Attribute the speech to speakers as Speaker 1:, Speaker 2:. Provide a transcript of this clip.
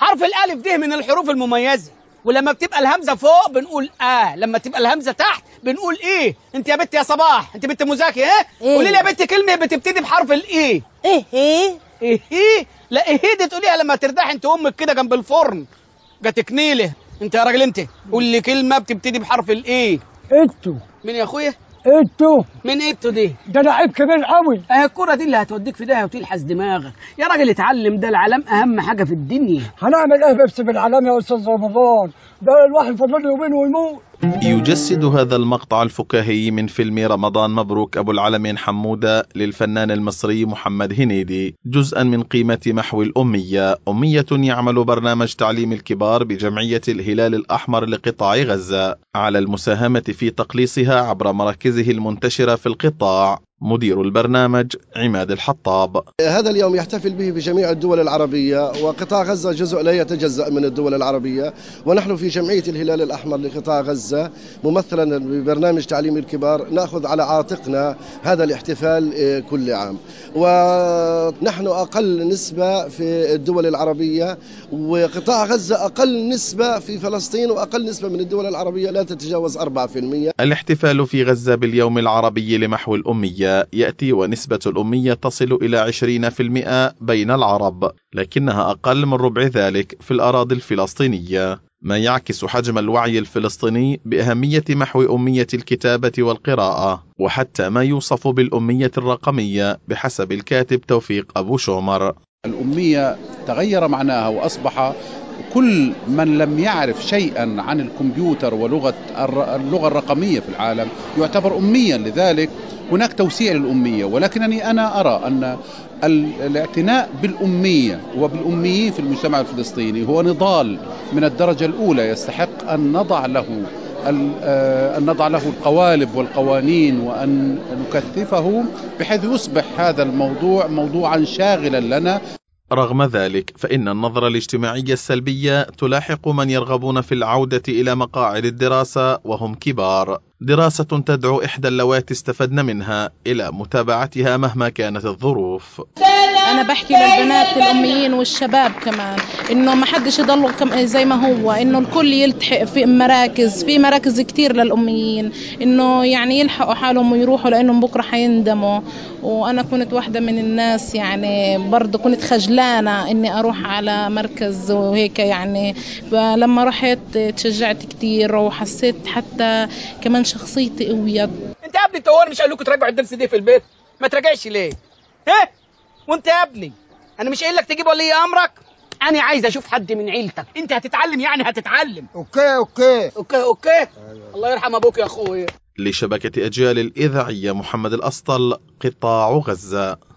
Speaker 1: حرف الالف ده من الحروف المميزه ولما بتبقى الهمزه فوق بنقول اه لما تبقى الهمزه تحت بنقول ايه انت يا بنت يا صباح انت بنت مذاكره ها
Speaker 2: إيه؟
Speaker 1: قولي لي يا بنت كلمه بتبتدي بحرف الايه
Speaker 2: ايه ايه
Speaker 1: ايه ايه لا ايه دي تقوليها لما ترتاح انت امك كده جنب الفرن جاتك نيله انت يا راجل انت قول لي كلمه بتبتدي بحرف الايه
Speaker 3: انتوا
Speaker 1: مين يا اخويا
Speaker 3: انتوا
Speaker 1: مين انتوا دي
Speaker 3: ده لعيب كبير قوي
Speaker 1: اه الكرة دي اللي هتوديك في داهية وتلحس دماغك يا راجل اتعلم ده العلام اهم حاجة في الدنيا
Speaker 3: هنعمل ايه بس بالعالم يا استاذ رمضان ده الواحد فاضل له يومين ويموت
Speaker 4: يجسد هذا المقطع الفكاهي من فيلم رمضان مبروك أبو العلمين حمودة للفنان المصري محمد هنيدي جزءا من قيمة محو الأمية أمية يعمل برنامج تعليم الكبار بجمعية الهلال الأحمر لقطاع غزة على المساهمة في تقليصها عبر مراكزه المنتشرة في القطاع مدير البرنامج عماد الحطاب
Speaker 5: هذا اليوم يحتفل به بجميع الدول العربية وقطاع غزة جزء لا يتجزأ من الدول العربية ونحن في جمعية الهلال الأحمر لقطاع غزة ممثلا ببرنامج تعليم الكبار نأخذ على عاتقنا هذا الاحتفال آه، كل عام ونحن أقل نسبة في الدول العربية وقطاع غزة أقل نسبة في فلسطين وأقل نسبة من الدول العربية لا تتجاوز 4%
Speaker 4: الاحتفال في غزة باليوم العربي لمحو الأمية يأتي ونسبة الأمية تصل إلى 20% بين العرب لكنها أقل من ربع ذلك في الأراضي الفلسطينية ما يعكس حجم الوعي الفلسطيني بأهمية محو أمية الكتابة والقراءة وحتى ما يوصف بالأمية الرقمية بحسب الكاتب توفيق أبو شومر
Speaker 6: الأمية تغير معناها وأصبح كل من لم يعرف شيئا عن الكمبيوتر ولغة الر- اللغة الرقمية في العالم يعتبر أميا لذلك هناك توسيع للأمية ولكنني أنا أرى أن ال- الاعتناء بالأمية وبالأميين في المجتمع الفلسطيني هو نضال من الدرجة الأولى يستحق أن نضع له ال- آه، أن نضع له القوالب والقوانين وأن نكثفه بحيث يصبح هذا الموضوع موضوعا شاغلا لنا
Speaker 4: رغم ذلك فإن النظرة الاجتماعية السلبية تلاحق من يرغبون في العودة إلى مقاعد الدراسة وهم كبار دراسة تدعو إحدى اللواتي استفدن منها إلى متابعتها مهما كانت الظروف
Speaker 7: انا بحكي للبنات الاميين والشباب كمان انه ما حدش يضل كم زي ما هو انه الكل يلتحق في مراكز في مراكز كتير للاميين انه يعني يلحقوا حالهم ويروحوا لانهم بكره حيندموا وانا كنت واحده من الناس يعني برضه كنت خجلانه اني اروح على مركز وهيك يعني فلما رحت تشجعت كتير وحسيت حتى كمان شخصيتي قويت
Speaker 1: انت يا ابني التوار مش قال لكم تراجعوا الدرس دي في البيت ما تراجعش ليه ها وانت يا ابني انا مش قايل لك تجيب ولي امرك انا عايز اشوف حد من عيلتك انت هتتعلم يعني هتتعلم
Speaker 3: اوكي اوكي
Speaker 1: اوكي اوكي الله يرحم ابوك يا اخويا
Speaker 4: لشبكة أجيال الإذاعية محمد الأسطل قطاع غزة